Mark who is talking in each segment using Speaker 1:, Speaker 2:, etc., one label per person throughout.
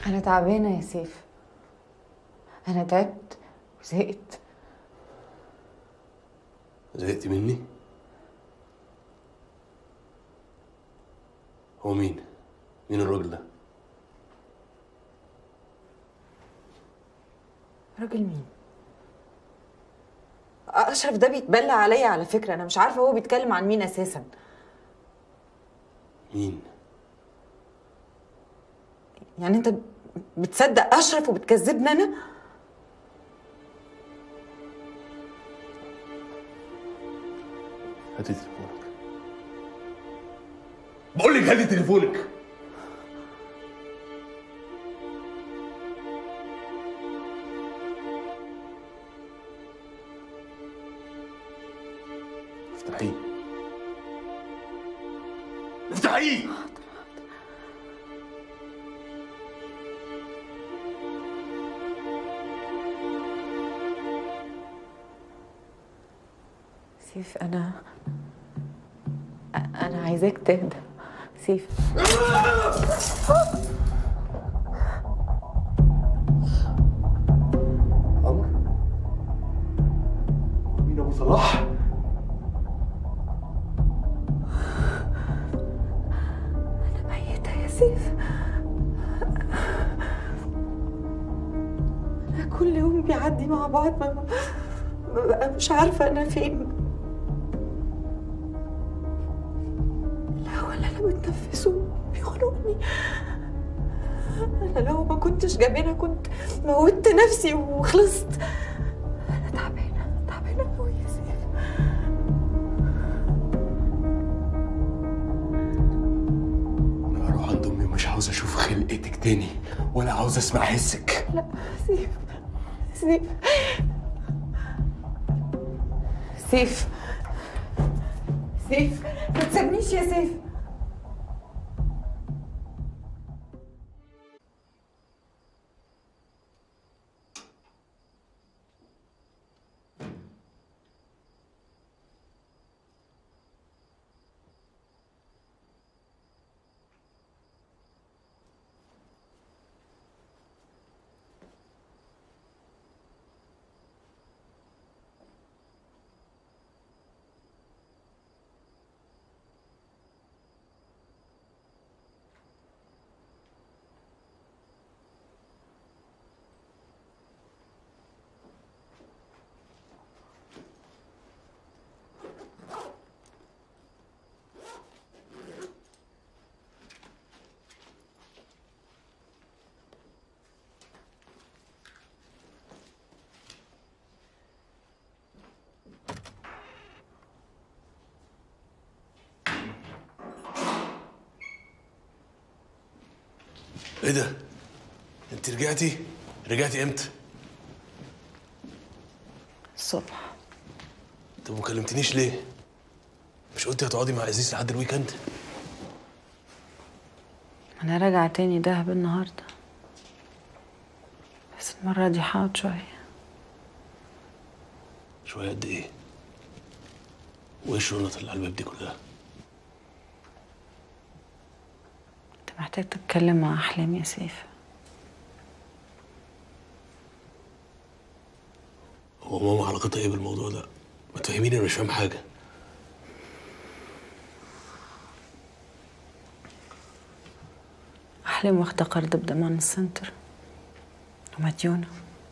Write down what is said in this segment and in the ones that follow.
Speaker 1: أنا تعبانة يا سيف أنا تعبت وزهقت
Speaker 2: زهقت مني هو مين مين الراجل ده
Speaker 1: راجل مين؟ أشرف ده بيتبلى عليا على فكرة أنا مش عارفة هو بيتكلم عن مين أساسا
Speaker 2: مين
Speaker 1: يعني أنت بتصدق أشرف وبتكذبني أنا؟
Speaker 2: هاتي تليفونك بقول لك هاتي تليفونك افتحيه افتحيه
Speaker 1: سيف أنا أنا عايزاك تهدى سيف
Speaker 2: عمر مين ابو صلاح
Speaker 1: ميتة يا سيف أنا كل يوم بيعدي مع بعض ما ببقى مش عارفة أنا فين الهوا اللي أنا بتنفسه بيخنقني أنا لو ما كنتش جبانة كنت موتت نفسي وخلصت أنا تعبانة تعبانة أوي يا سيف
Speaker 2: انا هروح عند امي ومش عاوز اشوف خلقتك تاني ولا عاوز اسمع حسك
Speaker 1: لا سيف سيف سيف سيف ما تسيبنيش يا سيف
Speaker 2: ايه ده انت رجعتي رجعتي امتى
Speaker 1: الصبح
Speaker 2: طب ما كلمتنيش ليه مش قلتي هتقعدي مع عزيز لحد الويكند
Speaker 1: أنا راجعة تاني دهب النهاردة بس المرة دي هقعد شوية
Speaker 2: شويه قد ايه وايه الشنط اللي على الباب دي كلها
Speaker 1: أنت محتاج تتكلم مع أحلام يا سيف
Speaker 2: هو ماما علاقتها ايه بالموضوع ده ما تفهميني انا مش فاهم حاجه
Speaker 1: أحلام واخدة قرض بضمان السنتر ومديونة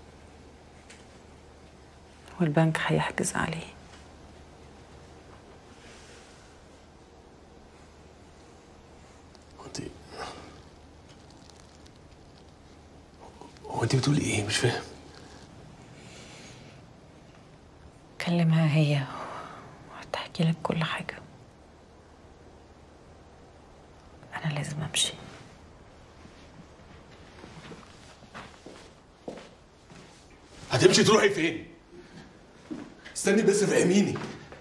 Speaker 1: والبنك هيحجز عليه
Speaker 2: هو انت هو انت بتقولي ايه مش فاهم
Speaker 1: كلمها هي وهتحكي لك كل حاجة أنا لازم أمشي
Speaker 2: هتمشي تروحي فين استني بس فهميني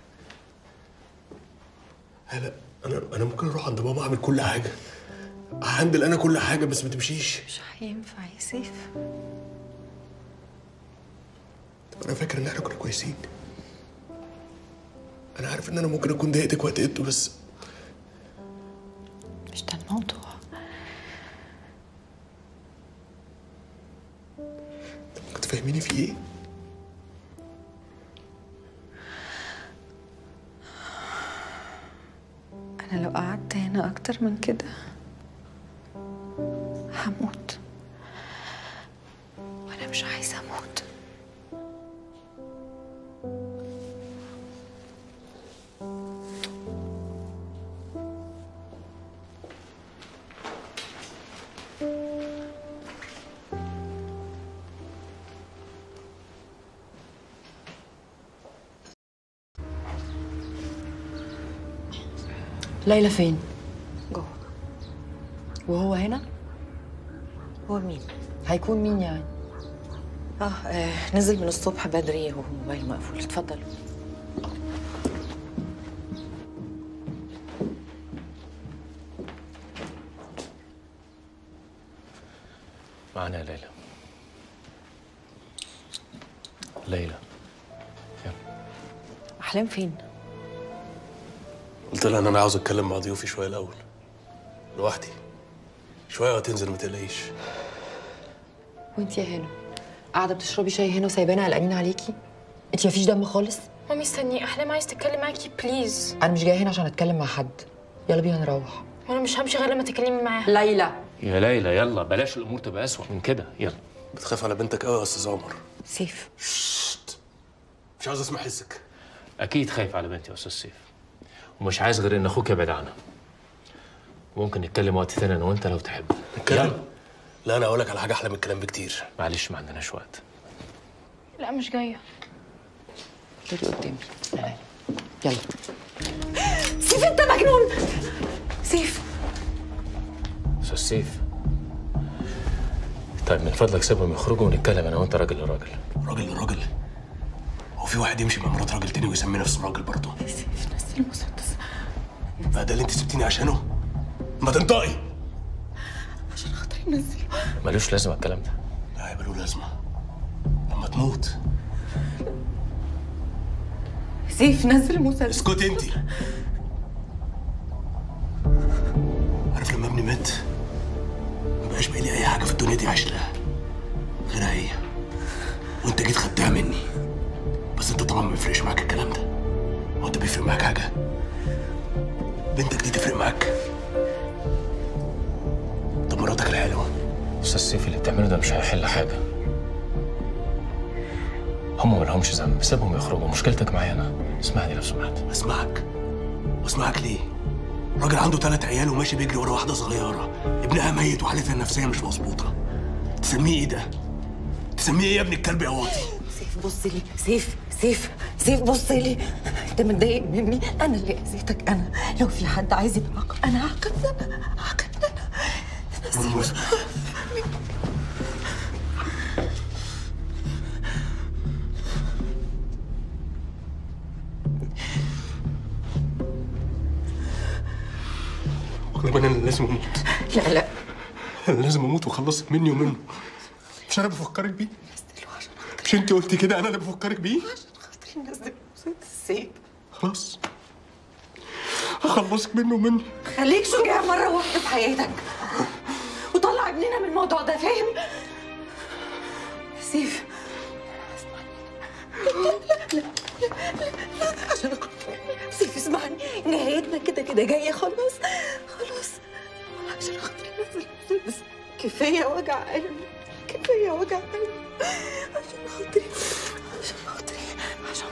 Speaker 2: هلا انا انا ممكن اروح عند ماما اعمل كل حاجه هعندل انا كل حاجه بس ما تمشيش
Speaker 1: مش هينفع يا سيف
Speaker 2: طب انا فاكر ان احنا كنا كويسين انا عارف ان انا ممكن اكون ضايقتك وقت انتوا بس
Speaker 1: مش ده الموضوع
Speaker 2: تفهميني في ايه
Speaker 1: أنا لو قعدت هنا أكتر من كده هموت وأنا مش عايزة أموت
Speaker 3: ليلى فين؟
Speaker 1: جوه
Speaker 3: وهو هنا؟
Speaker 1: هو مين؟
Speaker 3: هيكون مين يعني؟
Speaker 1: آه, آه نزل من الصبح بدري وهو موبايل مقفول اتفضلوا
Speaker 4: معانا يا ليلى ليلى
Speaker 1: أحلام فين؟
Speaker 2: قلت لها ان انا عاوز اتكلم مع ضيوفي شويه الاول لوحدي شويه وهتنزل ما تقلقيش
Speaker 3: وانت يا هنا قاعده بتشربي شاي هنا وسايبانا قلقانين عليكي؟ انت مفيش دم خالص؟
Speaker 5: مامي استني احلام عايز تتكلم معاكي بليز
Speaker 3: انا مش جايه هنا عشان اتكلم مع حد يلا بينا نروح
Speaker 5: وانا مش همشي غير لما تتكلمي معاها
Speaker 3: ليلى
Speaker 4: يا ليلى يلا بلاش الامور تبقى اسوأ من كده يلا
Speaker 2: بتخاف على بنتك قوي يا استاذ عمر
Speaker 1: سيف
Speaker 2: شت. مش عاوز اسمع حسك
Speaker 4: اكيد خايف على بنتي يا استاذ سيف ومش عايز غير ان اخوك يبعد عنها ممكن نتكلم وقت تاني انا وانت لو تحب
Speaker 2: نتكلم لا انا اقول لك على حاجه احلى من الكلام بكتير
Speaker 4: معلش ما عندناش وقت
Speaker 5: لا مش جايه
Speaker 3: خدي قدامي تعالي. يلا
Speaker 1: سيف أنت مجنون سيف
Speaker 4: استاذ سيف طيب من فضلك سيبهم يخرجوا ونتكلم انا وانت راجل لراجل
Speaker 2: راجل لراجل هو في واحد يمشي مع مرات راجل تاني ويسمي نفسه راجل برضه
Speaker 1: سيف نزل المسدس
Speaker 2: بقى ده اللي انت سبتيني عشانه ما تنطقي
Speaker 1: عشان خاطري نزله
Speaker 4: ملوش لازمه الكلام ده
Speaker 2: لا هيبقى له لازمه لما تموت
Speaker 1: سيف نزل المسدس
Speaker 2: اسكتي انت عارف لما ابني مات ما بقاش باقي لي اي حاجه في الدنيا دي عايش لها غيرها هي وانت جيت خدتها مني بس انت طبعا ما بيفرقش معاك الكلام ده هو انت بيفرق معاك حاجه بنتك دي تفرق معاك طب مراتك الحلوه
Speaker 4: استاذ سيف اللي بتعمله ده مش هيحل حاجه هم مالهمش ذنب سيبهم يخرجوا مشكلتك معايا انا اسمعني لو سمحت
Speaker 2: اسمعك واسمعك ليه راجل عنده ثلاث عيال وماشي بيجري ورا واحده صغيره ابنها ميت وحالتها النفسيه مش مظبوطه تسميه ايه ده تسميه ايه يا ابن الكلب يا واطي
Speaker 1: سيف بص لي سيف سيف سيف بص لي انت متضايق مني انا اللي اذيتك انا لو في حد عايز يعاقب انا هعاقب ده هعاقب ده
Speaker 2: مرموز والله انا اللي لازم اموت
Speaker 1: لا لا
Speaker 2: انا لازم اموت واخلصك مني ومنه مش انا بفكرك بيه
Speaker 1: نزله عشان خاطري
Speaker 2: مش انت قلتي كده انا اللي بفكرك بيه
Speaker 1: عشان خاطري نزل المسدس سيف
Speaker 2: خلاص هخلصك منه ومني
Speaker 1: خليك شجاع مرة واحدة في حياتك وطلع ابننا من الموضوع ده فاهم؟ سيف لا لا لا لا لا عشان خاطري سيف اسمعني نهايتنا كده كده جاية خلاص خلاص عشان خاطري نزل المسدس كفاية وجع قلبي كفاية وجع قلبي عشان خاطري عشان خاطري عشان